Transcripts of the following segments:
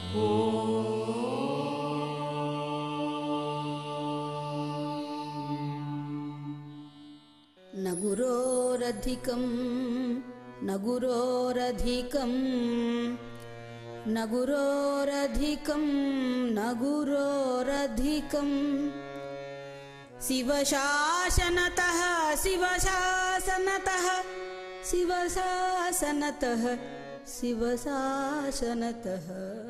न गुरोरधिकं न गुरोरधिकं न गुरोरधिकं न गुरोरधिकं शिवशासनतः शिवशासनतः शिवशासनतः शिवशासनतः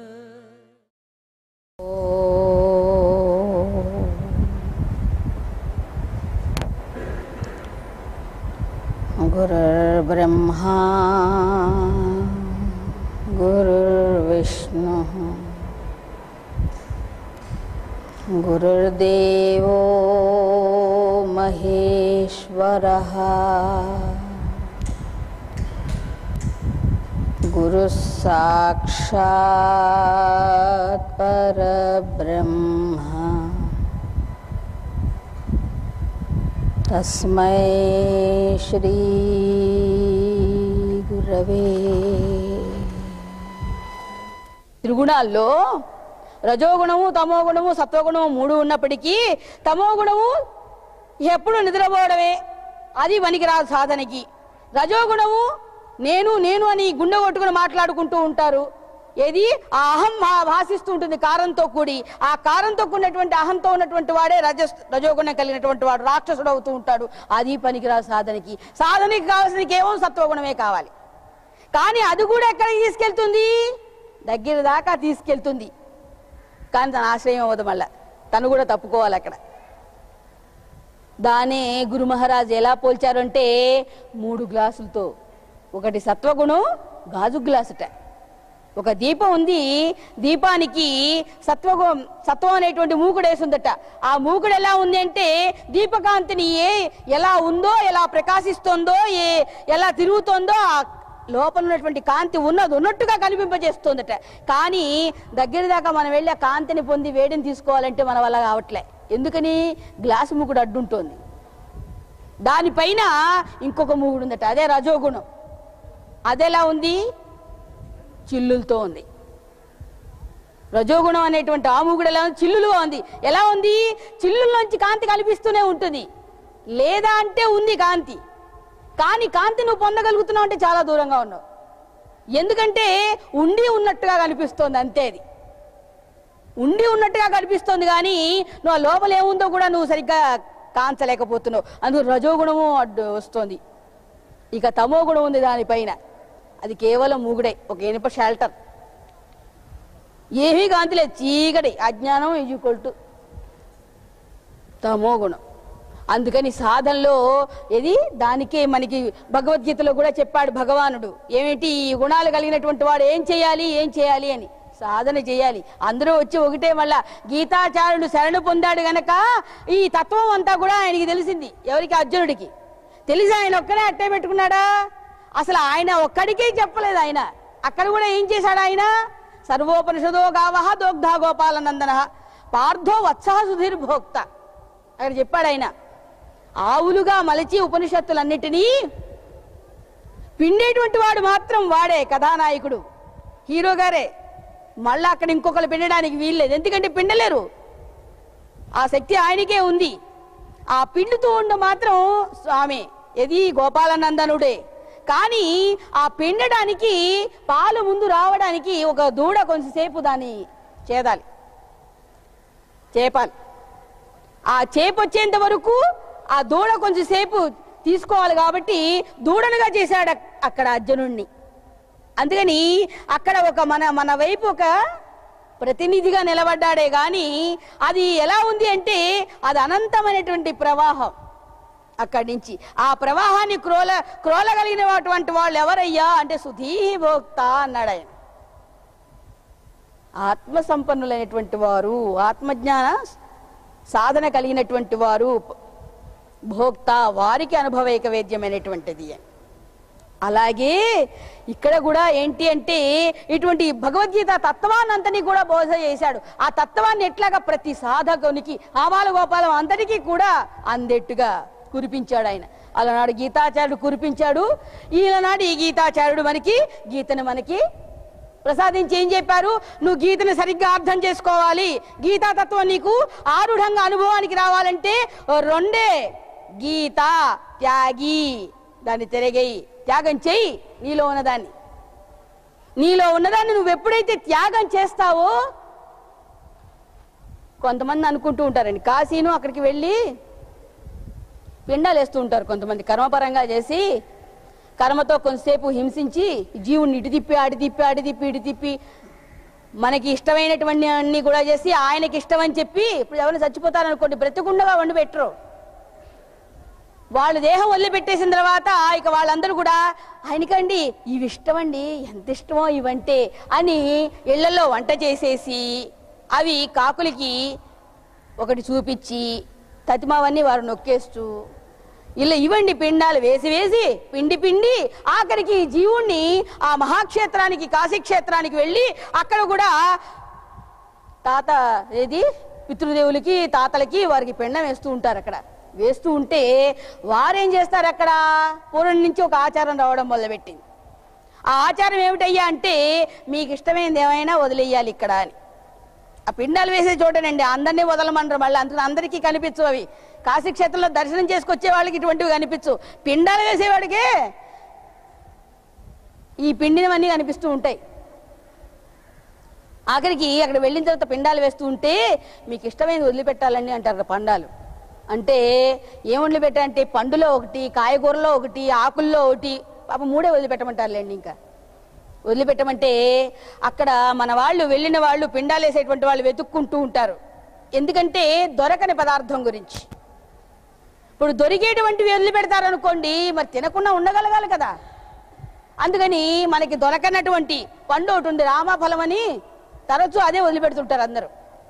गुरुर्ब्रह्मा गुरुर्विष्णुः गुरुर्देवो महेश्वरः गुरुः साक्षात् परब्रह्मा తస్మై శ్రీ గురవే త్రిగుణాల్లో రజోగుణము తమోగుణము సత్వగుణము మూడు ఉన్నప్పటికీ తమోగుణము ఎప్పుడు నిద్రపోవడమే అది పనికిరాదు సాధనకి రజోగుణము నేను నేను అని గుండె కొట్టుకుని మాట్లాడుకుంటూ ఉంటారు ఏది ఆ అహం భా- భాషిస్తూ ఉంటుంది కారంతో కూడి ఆ కారంతో కూడినటువంటి అహంతో ఉన్నటువంటి వాడే రజ రజోగుణం కలిగినటువంటి వాడు రాక్షసుడు అవుతూ ఉంటాడు అది పనికిరాదు సాధనకి సాధనకి కావాల్సిన కేవలం సత్వగుణమే కావాలి కానీ అది కూడా ఎక్కడికి తీసుకెళ్తుంది దగ్గర దాకా తీసుకెళ్తుంది కానీ తన ఆశ్రయం అవ్వదు మళ్ళా తను కూడా తప్పుకోవాలి అక్కడ దానే గురు మహారాజ్ ఎలా పోల్చారంటే మూడు గ్లాసులతో ఒకటి సత్వగుణం గాజు గ్లాసుట ఒక దీపం ఉంది దీపానికి సత్వగు సత్వం అనేటువంటి మూకుడు వేసిందట ఆ మూకుడు ఎలా ఉంది అంటే దీపకాంతిని ఏ ఎలా ఉందో ఎలా ప్రకాశిస్తోందో ఏ ఎలా తిరుగుతోందో ఆ లోపల ఉన్నటువంటి కాంతి ఉన్నది ఉన్నట్టుగా కనిపింపజేస్తోందట కానీ దగ్గర దాకా మనం వెళ్ళి ఆ కాంతిని పొంది వేడిని తీసుకోవాలంటే మన వల్ల కావట్లే ఎందుకని గ్లాసు మూకుడు అడ్డుంటోంది దానిపైన ఇంకొక మూగుడు ఉందట అదే రజోగుణం అదెలా ఉంది చిల్లులతో ఉంది రజోగుణం అనేటువంటి ఆ మూగుడు ఎలా ఉంది చిల్లులుగా ఉంది ఎలా ఉంది చిల్లుల్లోంచి కాంతి కనిపిస్తూనే ఉంటుంది లేదా అంటే ఉంది కాంతి కానీ కాంతి నువ్వు పొందగలుగుతున్నావు అంటే చాలా దూరంగా ఉన్నావు ఎందుకంటే ఉండి ఉన్నట్టుగా కనిపిస్తోంది అంతే అది ఉండి ఉన్నట్టుగా కనిపిస్తోంది కానీ నువ్వు ఆ లోపల ఏముందో కూడా నువ్వు సరిగ్గా కాంచలేకపోతున్నావు అందుకు రజోగుణము అడ్డు వస్తోంది ఇక తమో గుణం ఉంది దానిపైన అది కేవలం మూగుడే ఒక ఇనుప షెల్టర్ ఏమీ కాంతి లేదు చీకటి అజ్ఞానం ఈజ్వల్ టు తమో గుణం అందుకని సాధనలో ఇది దానికే మనకి భగవద్గీతలో కూడా చెప్పాడు భగవానుడు ఏమిటి ఈ గుణాలు కలిగినటువంటి వాడు ఏం చేయాలి ఏం చేయాలి అని సాధన చేయాలి అందరూ వచ్చి ఒకటే మళ్ళా గీతాచార్యుడు శరణు పొందాడు గనక ఈ తత్వం అంతా కూడా ఆయనకి తెలిసింది ఎవరికి అర్జునుడికి తెలిసి ఆయన ఒక్కడే అట్టే పెట్టుకున్నాడా అసలు ఆయన ఒక్కడికే చెప్పలేదు ఆయన అక్కడ కూడా ఏం చేశాడు ఆయన సర్వోపనిషదో గావహ దోగ్ధా గోపాలనందన పార్థో వత్సహ సుధీర్ భోక్త అక్కడ చెప్పాడు ఆయన ఆవులుగా మలచి ఉపనిషత్తులన్నిటినీ పిండేటువంటి వాడు మాత్రం వాడే కథానాయకుడు హీరో గారే మళ్ళా అక్కడ ఇంకొకరు పిండడానికి వీల్లేదు ఎందుకంటే పిండలేరు ఆ శక్తి ఆయనకే ఉంది ఆ పిండుతూ ఉండ మాత్రం స్వామి ఇది గోపాలనందనుడే కానీ ఆ పిండడానికి పాలు ముందు రావడానికి ఒక దూడ కొంచెంసేపు దాన్ని చేదాలి చేపాలి ఆ చేపు వచ్చేంత వరకు ఆ దూడ కొంచెంసేపు తీసుకోవాలి కాబట్టి దూడనుగా చేశాడు అక్- అక్కడ అర్జునుణ్ణి అందుకని అక్కడ ఒక మన మన వైపు ఒక ప్రతినిధిగా నిలబడ్డాడే గాని అది ఎలా ఉంది అంటే అది అనంతమైనటువంటి ప్రవాహం అక్కడి నుంచి ఆ ప్రవాహాన్ని క్రోల క్రోలగలిగినటువంటి వాళ్ళు ఎవరయ్యా అంటే సుధీభోక్త అన్నాడు ఆయన ఆత్మ సంపన్నులైనటువంటి వారు ఆత్మజ్ఞాన సాధన కలిగినటువంటి వారు భోక్త వారికి అనుభవైక వేద్యమైనటువంటిది అని అలాగే ఇక్కడ కూడా ఏంటి అంటే ఇటువంటి భగవద్గీత తత్వాన్నంతని కూడా బోధ చేశాడు ఆ తత్వాన్ని ఎట్లాగా ప్రతి సాధకునికి ఆమాల గోపాలం అందరికీ కూడా అందెట్టుగా కురిపించాడు ఆయన అలనాడు గీతాచార్యుడు కురిపించాడు ఈనాడు ఈ గీతాచార్యుడు మనకి గీతను మనకి ప్రసాదించి ఏం చెప్పారు నువ్వు గీతని సరిగ్గా అర్థం చేసుకోవాలి గీతా తత్వం నీకు ఆరుఢంగా అనుభవానికి రావాలంటే ఓ రెండే గీత త్యాగి దాన్ని తిరగేయి త్యాగం చెయ్యి నీలో ఉన్నదాన్ని నీలో ఉన్నదాన్ని నువ్వు ఎప్పుడైతే త్యాగం చేస్తావో కొంతమంది అనుకుంటూ ఉంటారండి కాశీను అక్కడికి వెళ్ళి పిండాలు వేస్తూ ఉంటారు కొంతమంది కర్మపరంగా చేసి కర్మతో కొంతసేపు హింసించి జీవుని ఇటు తిప్పి అటు తిప్పి అటు తిప్పి ఇటు తిప్పి మనకి ఇష్టమైనటువంటి అన్ని కూడా చేసి ఆయనకి ఇష్టం అని చెప్పి ఇప్పుడు ఎవరైనా చచ్చిపోతారనుకోండి బ్రతికుండగా వండి పెట్టరు వాళ్ళు దేహం వదిలిపెట్టేసిన తర్వాత ఇక వాళ్ళందరూ కూడా ఆయనకండి ఇవి ఇష్టమండి ఎంత ఇష్టమో ఇవంటే అని ఇళ్లలో వంట చేసేసి అవి కాకులకి ఒకటి చూపించి తతిమావన్నీ వారు నొక్కేస్తూ ఇలా ఇవ్వండి పిండాలు వేసి వేసి పిండి పిండి ఆఖరికి ఈ జీవుణ్ణి ఆ మహాక్షేత్రానికి కాశీక్షేత్రానికి వెళ్ళి అక్కడ కూడా తాత ఏది పితృదేవులకి తాతలకి వారికి పెండం వేస్తూ ఉంటారు అక్కడ వేస్తూ ఉంటే వారేం చేస్తారు అక్కడ పూర్వం నుంచి ఒక ఆచారం రావడం మొదలుపెట్టింది ఆ ఆచారం ఏమిటయ్యా అంటే మీకు ఇష్టమైనది ఏమైనా వదిలేయాలి ఇక్కడ అని ఆ పిండాలు వేసే చోటనండి అందరినీ వదలమనరు మళ్ళీ అంత అందరికీ కనిపించవు అవి కాశీక్షేత్రంలో దర్శనం చేసుకొచ్చే వాళ్ళకి ఇటువంటివి కనిపించు పిండాలు వేసేవాడికే ఈ పిండినవన్నీ కనిపిస్తూ ఉంటాయి ఆఖరికి అక్కడ వెళ్ళిన తర్వాత పిండాలు వేస్తూ ఉంటే మీకు ఇష్టమైనది వదిలిపెట్టాలండి అంటారు పండాలు అంటే ఏం వదిలిపెట్టాలంటే పండులో ఒకటి కాయగూరలో ఒకటి ఆకుల్లో ఒకటి పాప మూడే వదిలిపెట్టమంటారులేండి ఇంకా వదిలిపెట్టమంటే అక్కడ మన వాళ్ళు వెళ్ళిన వాళ్ళు పిండాలు వేసేటువంటి వాళ్ళు వెతుక్కుంటూ ఉంటారు ఎందుకంటే దొరకని పదార్థం గురించి ఇప్పుడు దొరికేటువంటివి వదిలిపెడతారు అనుకోండి మరి తినకుండా ఉండగలగాలి కదా అందుకని మనకి దొరకనటువంటి పండు ఒకటి ఉంది రామాఫలం అని తరచూ అదే వదిలిపెడుతుంటారు అందరూ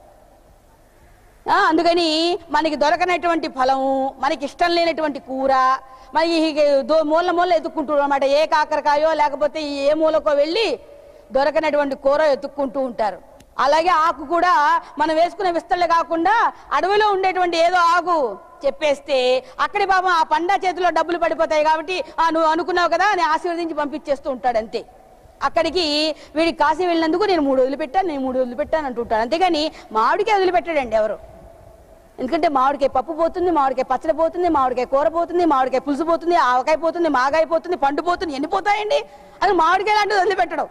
ఆ, అందుకని మనకి దొరకనటువంటి ఫలము మనకి ఇష్టం లేనటువంటి కూర మరి ఈ దో మూల మూల ఎత్తుక్కుంటూ అనమాట ఏ కాకరకాయో లేకపోతే ఏ మూలకో వెళ్ళి దొరకనటువంటి కూర ఎత్తుక్కుంటూ ఉంటారు అలాగే ఆకు కూడా మనం వేసుకునే విస్తళ్ళు కాకుండా అడవిలో ఉండేటువంటి ఏదో ఆకు చెప్పేస్తే అక్కడి పాపం ఆ పండా చేతిలో డబ్బులు పడిపోతాయి కాబట్టి ఆ నువ్వు అనుకున్నావు కదా అని ఆశీర్వదించి పంపించేస్తూ ఉంటాడు అంతే అక్కడికి వీడికి కాశీ వెళ్ళినందుకు నేను మూడు వదిలిపెట్టాను నేను మూడు వదిలిపెట్టాను అంటుంటాడు అంతేగాని మామిడికాయ వదిలిపెట్టాడండి ఎవరు ఎందుకంటే మామిడికాయ పప్పు పోతుంది మామిడికాయ పచ్చడి పోతుంది మామిడికాయ కూర పోతుంది మామిడికాయ పులుసు పోతుంది ఆవకాయ పోతుంది మాగాయ పోతుంది పండు పోతుంది ఎన్ని పోతాయండి అది మామిడికాయ లాంటిది వదిలిపెట్టడం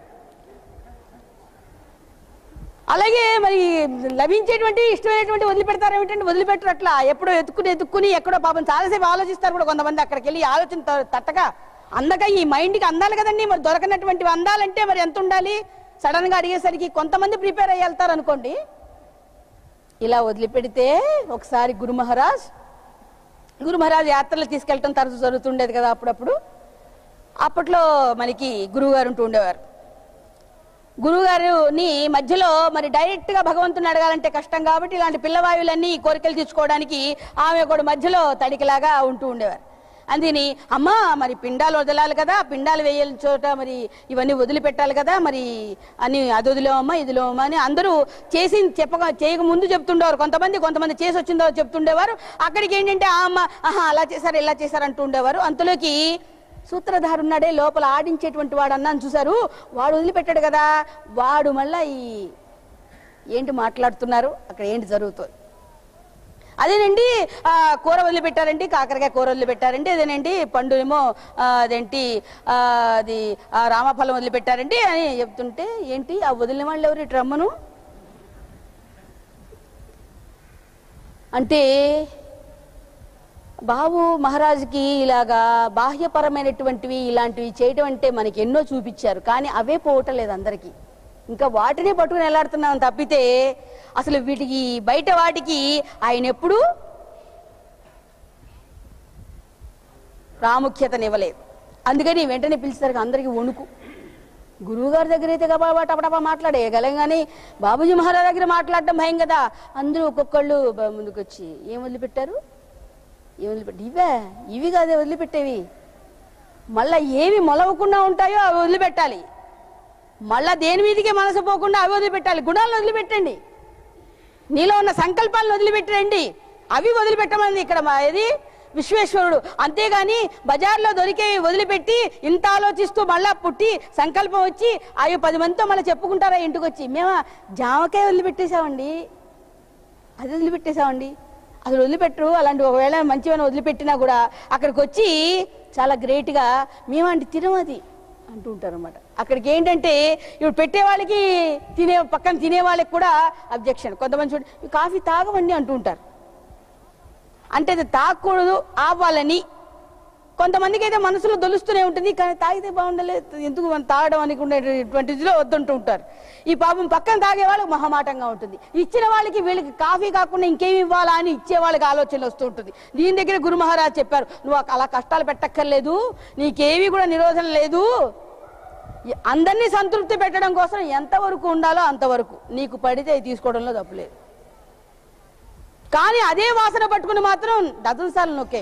అలాగే మరి లభించేటువంటి ఇష్టమైనటువంటి వదిలిపెడతారు ఏమిటంటే వదిలిపెట్టరు అట్లా ఎప్పుడో ఎత్తుకుని ఎత్తుకుని ఎక్కడో పాపం చాలాసేపు ఆలోచిస్తారు కూడా కొంతమంది అక్కడికి వెళ్ళి ఆలోచన త- తట్టక అందక ఈ మైండ్కి అందాలి కదండి మరి దొరకనటువంటి అందాలంటే మరి ఎంత ఉండాలి సడన్ గా అడిగేసరికి కొంతమంది ప్రిపేర్ అయ్యి వెళ్తారు అనుకోండి ఇలా వదిలిపెడితే ఒకసారి గురు మహారాజ్ గురు మహారాజ్ యాత్రలు తీసుకెళ్ళటం తరచు జరుగుతుండేది కదా అప్పుడప్పుడు అప్పట్లో మనకి గురువు గారు ఉంటూ ఉండేవారు గురువుగారిని మధ్యలో మరి డైరెక్ట్ గా భగవంతుని అడగాలంటే కష్టం కాబట్టి ఇలాంటి పిల్లవాయువులన్నీ ఈ కోరికలు తీర్చుకోవడానికి ఆమె కూడా మధ్యలో తడికిలాగా ఉంటూ ఉండేవారు అందుకని అమ్మా మరి పిండాలు వదలాలి కదా పిండాలు వేయాలి చోట మరి ఇవన్నీ వదిలిపెట్టాలి కదా మరి అని అది వదిలేవమ్మా ఇది లేవమ్మా అని అందరూ చేసి చెప్పక చేయక ముందు చెప్తుండేవారు కొంతమంది కొంతమంది చేసి వచ్చిందో చెప్తుండేవారు అక్కడికి ఏంటంటే ఆ అమ్మ ఆహా అలా చేశారు ఇలా చేశారు అంటూ ఉండేవారు అంతలోకి సూత్రధారు ఉన్నాడే లోపల ఆడించేటువంటి వాడు అన్నాను చూశారు వాడు వదిలిపెట్టాడు కదా వాడు మళ్ళా ఈ ఏంటి మాట్లాడుతున్నారు అక్కడ ఏంటి జరుగుతుంది అదేనండి ఆ, కూర వదిలిపెట్టారండి కాకరకాయ కూర వదిలిపెట్టారండి అదేనండి పండు ఏమో ఆ, అదేంటి ఆ, అది ఆ, రామఫలం వదిలిపెట్టారండి అని చెప్తుంటే ఏంటి ఆ వదిలిన వాళ్ళు ఎవరు ఇటు రమ్మను అంటే బాబు మహారాజుకి ఇలాగా బాహ్యపరమైనటువంటివి ఇలాంటివి చేయటం అంటే మనకి ఎన్నో చూపించారు కానీ అవే పోవటం లేదు అందరికీ ఇంకా వాటినే పట్టుకుని వెళ్ళాడుతున్నాం తప్పితే అసలు వీటికి బయట వాటికి ఆయన ఎప్పుడు ప్రాముఖ్యతనివ్వలేదు అందుకని వెంటనే పిలిచేసరికి అందరికీ వణుకు గురువు గారి దగ్గర అయితే గబా టపటపా మాట్లాడేయగలం కానీ బాబుజీ మహారాజ్ దగ్గర మాట్లాడడం భయం కదా అందరూ ఒక్కొక్కళ్ళు బ- ముందుకు వచ్చి ఏం వదిలిపెట్టారు ఏం వదిలిపెట్టి ఇవే ఇవి కాదే వదిలిపెట్టేవి మళ్ళా ఏవి మొలవకుండా ఉంటాయో అవి వదిలిపెట్టాలి మళ్ళా దేని మీదకే మనసు పోకుండా అవి వదిలిపెట్టాలి గుణాలను వదిలిపెట్టండి నీలో ఉన్న సంకల్పాలను వదిలిపెట్టండి అవి వదిలిపెట్టమంది ఇక్కడ మా ఇది విశ్వేశ్వరుడు అంతేగాని బజార్లో దొరికేవి వదిలిపెట్టి ఇంత ఆలోచిస్తూ మళ్ళా పుట్టి సంకల్పం వచ్చి అయ్యో పది మందితో మళ్ళీ చెప్పుకుంటారా ఇంటికి వచ్చి మేము జామకాయ వదిలిపెట్టేశామండి అది వదిలిపెట్టేశామండి అసలు వదిలిపెట్టరు అలాంటి ఒకవేళ మంచివైన వదిలిపెట్టినా కూడా అక్కడికి వచ్చి చాలా గ్రేట్గా మేమంటే తినమది అంటూ ఉంటారు అనమాట అక్కడికి ఏంటంటే ఇప్పుడు పెట్టే వాళ్ళకి తినే పక్కన తినే వాళ్ళకి కూడా అబ్జెక్షన్ కొంతమంది చూడండి "ఈ కాఫీ తాగమండి అంటూ ఉంటారు అంటే అది తాగకూడదు ఆపాలని కొంతమందికి అయితే మనసులో దొలుస్తూనే ఉంటుంది కానీ తాగితే బాగుండలేదు ఎందుకు మనం తాగడం అనుకునేటువంటి ఇదిలో వద్దంటూ ఉంటారు ఈ పాపం పక్కన తాగే వాళ్ళకి మహమాటంగా ఉంటుంది ఇచ్చిన వాళ్ళకి వీళ్ళకి కాఫీ కాకుండా ఇంకేమి ఇవ్వాలా అని ఇచ్చే వాళ్ళకి ఆలోచన వస్తూ ఉంటుంది దీని దగ్గర గురు మహారాజ్ చెప్పారు నువ్వు అలా కష్టాలు పెట్టక్కర్లేదు నీకేమీ కూడా నిరోధన లేదు ఈ- అందరినీ సంతృప్తి పెట్టడం కోసం ఎంతవరకు ఉండాలో అంతవరకు నీకు పడితే అది తీసుకోవడంలో తప్పులేదు కానీ అదే వాసన పట్టుకుని మాత్రం డజన్ సార్లు నొక్కే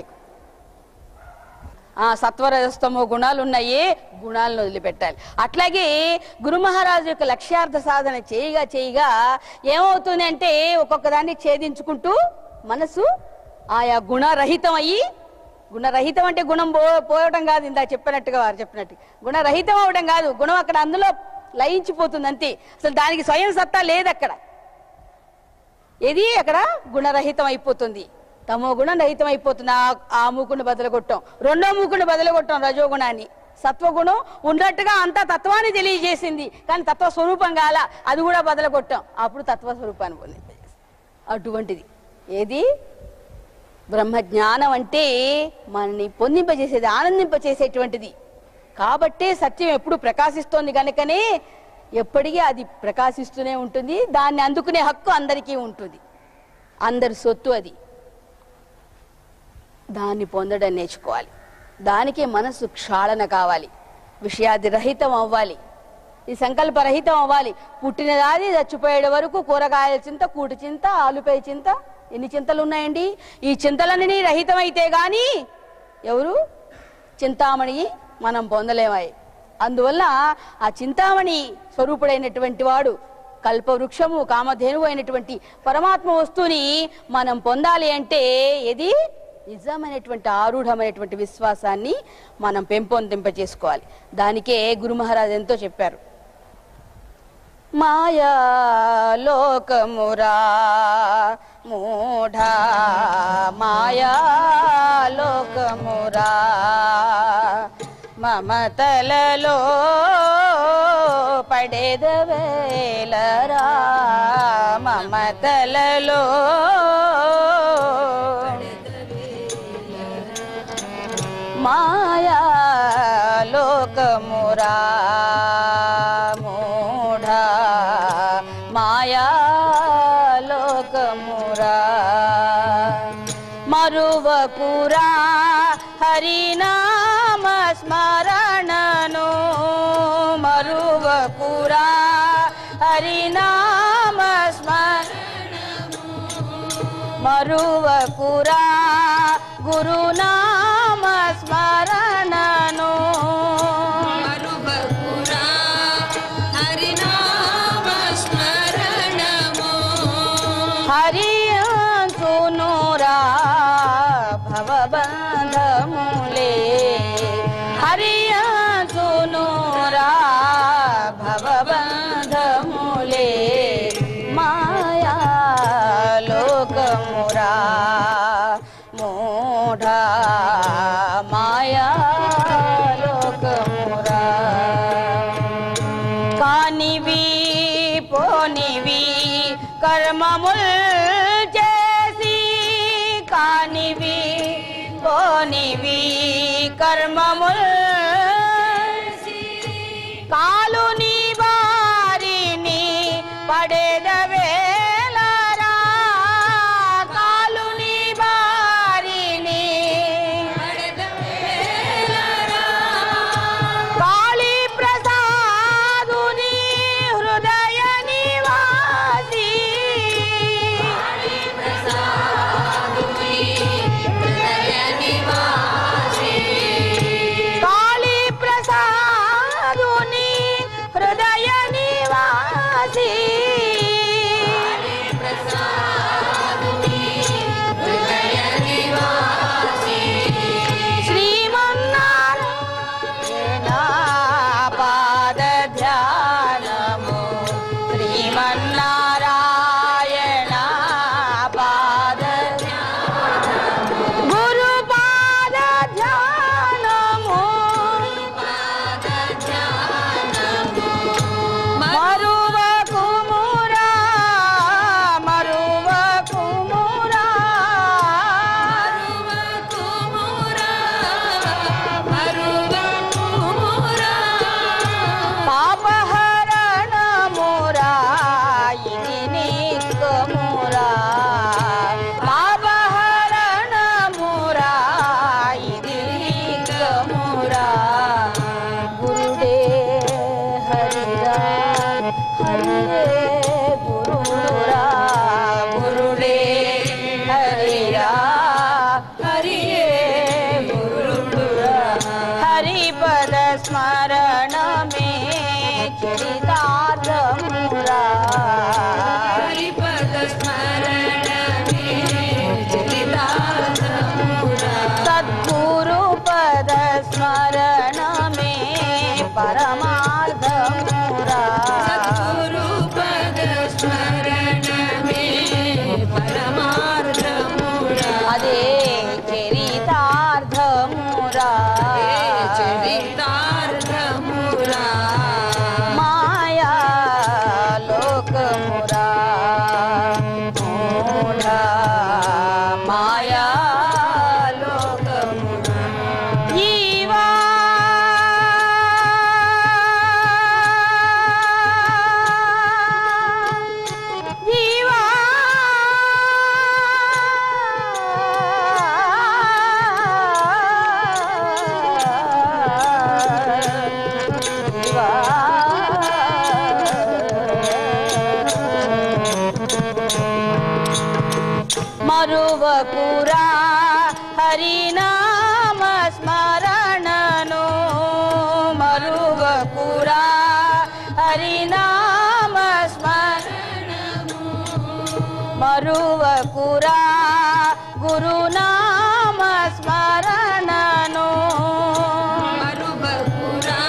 ఆ సత్వరజస్తమో గుణాలు ఉన్నాయి గుణాలను వదిలిపెట్టాలి అట్లాగే గురు మహారాజు యొక్క లక్ష్యార్థ సాధన చేయగా చేయగా ఏమవుతుంది అంటే ఒక్కొక్క దాన్ని ఛేదించుకుంటూ మనసు ఆయా గుణరహితం అయ్యి గుణరహితం అంటే గుణం పో పోవడం కాదు ఇందా చెప్పినట్టుగా వారు చెప్పినట్టు గుణరహితం అవడం కాదు గుణం అక్కడ అందులో లయించిపోతుంది అంతే అసలు దానికి స్వయం సత్తా లేదు అక్కడ ఏది అక్కడ గుణరహితం అయిపోతుంది తమో గుణం రహితం అయిపోతుంది ఆ- ఆ మూకుని బదలగొట్టాం రెండో మూకుని బదలగొట్టాం రజోగుణాన్ని సత్వగుణం ఉన్నట్టుగా అంతా తత్వాన్ని తెలియజేసింది కానీ తత్వ స్వరూపం కాల అది కూడా బదలగొట్టాం అప్పుడు తత్వ స్వరూపాన్ని పొందింది అటువంటిది ఏది బ్రహ్మజ్ఞానం అంటే మనని పొందింపజేసేది ఆనందింపచేసేటువంటిది కాబట్టే సత్యం ఎప్పుడు ప్రకాశిస్తోంది కనుకనే ఎప్పటికీ అది ప్రకాశిస్తూనే ఉంటుంది దాన్ని అందుకునే హక్కు అందరికీ ఉంటుంది అందరి సొత్తు అది దాన్ని పొందడం నేర్చుకోవాలి దానికే మనసు క్షాళన కావాలి విషయాది రహితం అవ్వాలి ఈ సంకల్ప రహితం అవ్వాలి పుట్టినదాది చచ్చిపోయేడు వరకు కూరగాయల చింత కూటి చింత ఆలుపై చింత ఎన్ని చింతలు ఉన్నాయండి ఈ చింతలన్నీ రహితమైతే గాని ఎవరు చింతామణి మనం పొందలేమాయి అందువల్ల ఆ చింతామణి స్వరూపుడైనటువంటి వాడు కల్పవృక్షము కామధేనువు అయినటువంటి పరమాత్మ వస్తువుని మనం పొందాలి అంటే ఇది నిజమైనటువంటి ఆరూఢమైనటువంటి విశ్వాసాన్ని మనం పెంపొందింప చేసుకోవాలి దానికే గురు మహారాజ్ ఎంతో చెప్పారు మాయా లోకమురా మూఢ మాయా లోకమురా మమతలలో పడేదవేలరా మమతలలో మాయా లోకమురా మూఢ మాయా లోకమురా మరువకురా హరినామ స్మరణను మరువకురా హరినామ స్మరణ మరువకురా గురునామ స్మరణను మరువకురా హరినామ స్మరణము హరియంతునురా భవబంధములే హరియంతునురా భవబంధములే మాయా లోకమురా మూఢ మాయా లోకమురా కానివి పోనివి కర్మముల్ చేసి కానివి పోనివి కర్మముల్ కాలుని బారిని పడేదవేలరా కాలుని బారిని కాళీ ప్రసాదుని హృదయ నివాసి కాళీ ప్రసాదుని హృదయ నివాసి హరిరా హరియే గురురా గురుడే హరిరా హరియే గురురా హరిపద స్మరణ మే చరితార్థమురా హరిపద స్మరణమే చరితార్థమురా సద్గురు పద స్మరణ మే పరమార్థమురా సద్గురు పద స్మరణమే పరమార్థమురా అదే చరితార్థమురా చరితార్థమురా మాయా లోకమురా మూఢ మాయా లోకమురా జీవా జీవా జీవా మరువకురా హరినామ స్మరణను మరువకురా హరినామ స్మరణము మరువకురా గురునామ స్మరణను మరుబకురా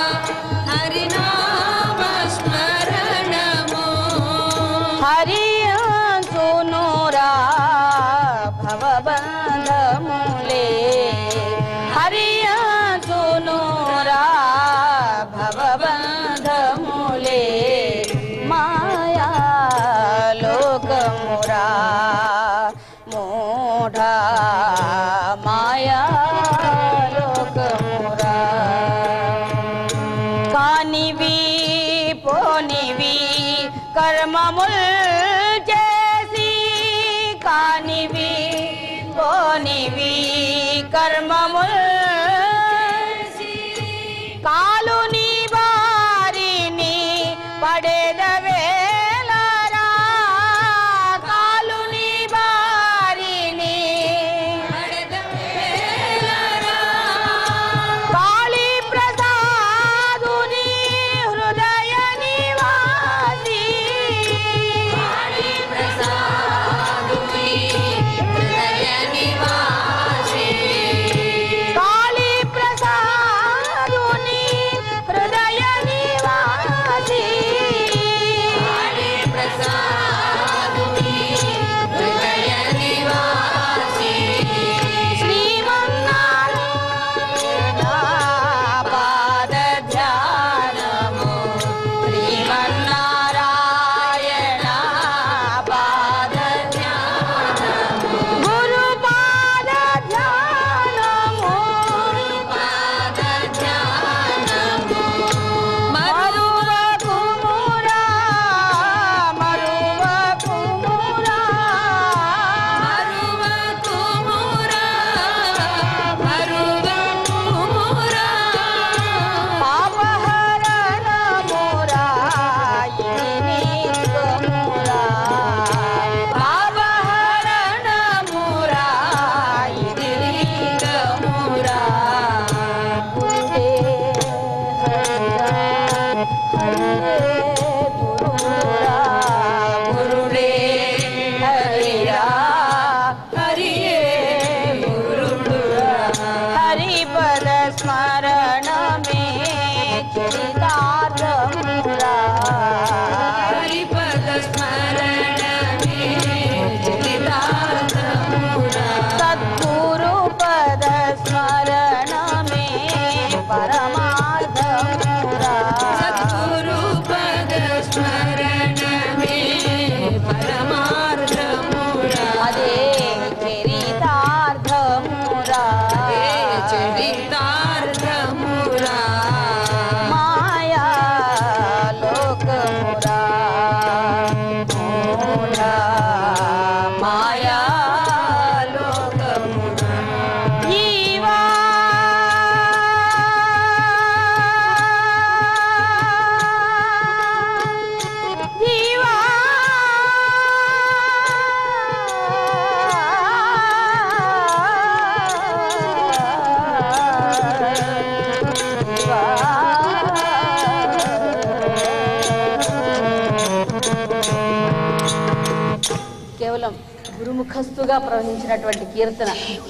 హరినామ స్మరణము హరియంచునురా భవబంధములే హరియంచునురా భవబంధములే మాయా లోకమురా మూఢ మాయా లోకమురా కానివి పోనివి కర్మముల్ చేసి కానివి పోనివి కర్మముల్ కాలుని బారిని పడేదవేలరా కాలుని బారిని కాళీ ప్రసాదుని హృదయ నివాసి కాళీ ప్రసాదుని హృదయ నివాసి శ్రీమన్నారాయణ పాద ధ్యానము శ్రీమన్నారాయణ పాద ధ్యానము గురు పాద ధ్యానము పాద ధ్యానము మరువ కుమురా మరువ కుమురా పాపహరణ మురా ఇది నీకమురా పాపహరణ మురా ఇది నీకమురా గురుడే హరిరా హరియే గురురా గురుడే హరిరా హరియే గురురా హరిపద స్మరణ మే చరితార్థమురా సద్గురు పద స్మరణ మే పరమార్థమురా సద్గురు పద కేవలం గురుముఖస్తుగా ప్రవహించినటువంటి కీర్తన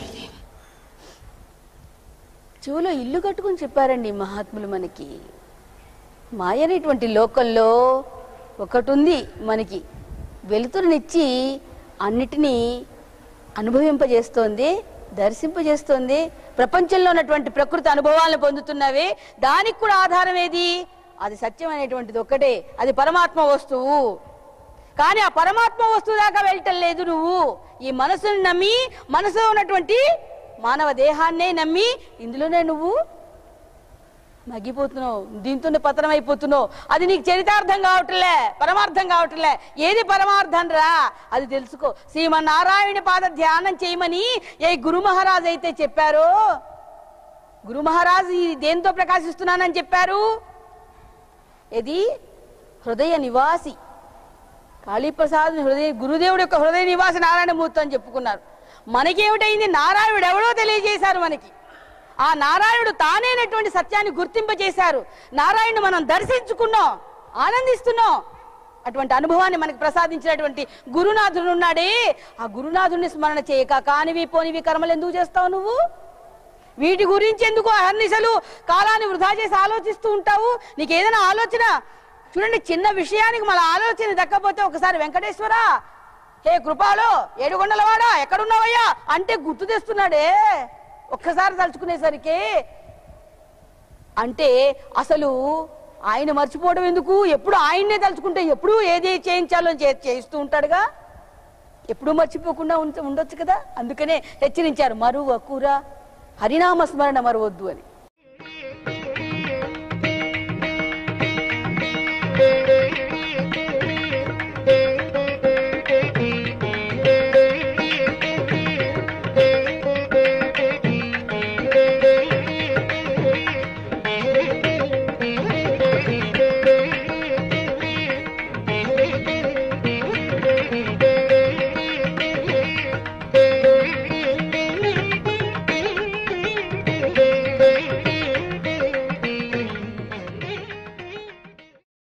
చెవులో ఇల్లు కట్టుకుని చెప్పారండి ఈ మహాత్ములు మనకి మాయ అనేటువంటి లోకంలో ఒకటి ఉంది మనకి వెలుతురునిచ్చి అన్నిటినీ అనుభవింపజేస్తోంది దర్శింపజేస్తోంది ప్రపంచంలో ఉన్నటువంటి ప్రకృతి అనుభవాలను పొందుతున్నవే దానికి కూడా ఆధారం ఏది అది సత్యం అనేటువంటిది ఒక్కటే అది పరమాత్మ వస్తువు కానీ ఆ పరమాత్మ వస్తువు దాకా వెళ్ళటం లేదు నువ్వు ఈ మనసును నమ్మి మనసులో ఉన్నటువంటి మానవ దేహాన్నే నమ్మి ఇందులోనే నువ్వు మగ్గిపోతున్నావు దీంతోనే పతనం అయిపోతున్నావు అది నీకు చరితార్థం కావట్లే పరమార్థం కావట్లే ఏది పరమార్థం రా అది తెలుసుకో శ్రీమన్నారాయణ పాద ధ్యానం చేయమని ఏ గురు మహారాజ్ అయితే చెప్పారో గురు మహారాజ్ ఈ దేంతో ప్రకాశిస్తున్నానని చెప్పారు ఇది హృదయ నివాసి కాళీప్రసాద్ హృదయ గురుదేవుడు యొక్క హృదయ నివాసి నారాయణమూర్తి అని చెప్పుకున్నారు మనకేమిటైంది నారాయణుడు ఎవడో తెలియజేశారు మనకి ఆ నారాయణుడు తానేనటువంటి సత్యాన్ని గుర్తింపజేశారు నారాయణుడు మనం దర్శించుకున్నాం ఆనందిస్తున్నాం అటువంటి అనుభవాన్ని మనకి ప్రసాదించినటువంటి గురునాథుడు ఉన్నాడే ఆ గురునాథుడిని స్మరణ చేయక కానివి పోనివి కర్మలు ఎందుకు చేస్తావు నువ్వు వీటి గురించి ఎందుకు అహర్నిశలు కాలాన్ని వృధా చేసి ఆలోచిస్తూ ఉంటావు నీకు ఏదైనా ఆలోచన చూడండి చిన్న విషయానికి మన ఆలోచన దక్కపోతే ఒకసారి వెంకటేశ్వర హే కృపాలో ఏడుగొండలవాడా ఎక్కడున్నావయ్యా అంటే గుర్తు తెస్తున్నాడే ఒక్కసారి తలుచుకునేసరికి అంటే అసలు ఆయన మర్చిపోవడం ఎందుకు ఎప్పుడు ఆయన్నే తలుచుకుంటే ఎప్పుడు ఏది చేయించాలో చే- చేయిస్తూ ఉంటాడుగా ఎప్పుడూ మర్చిపోకుండా ఉంచ ఉండొచ్చు కదా అందుకనే హెచ్చరించారు మరువ కూర హరినామ స్మరణ మరవద్దు అని Thank you.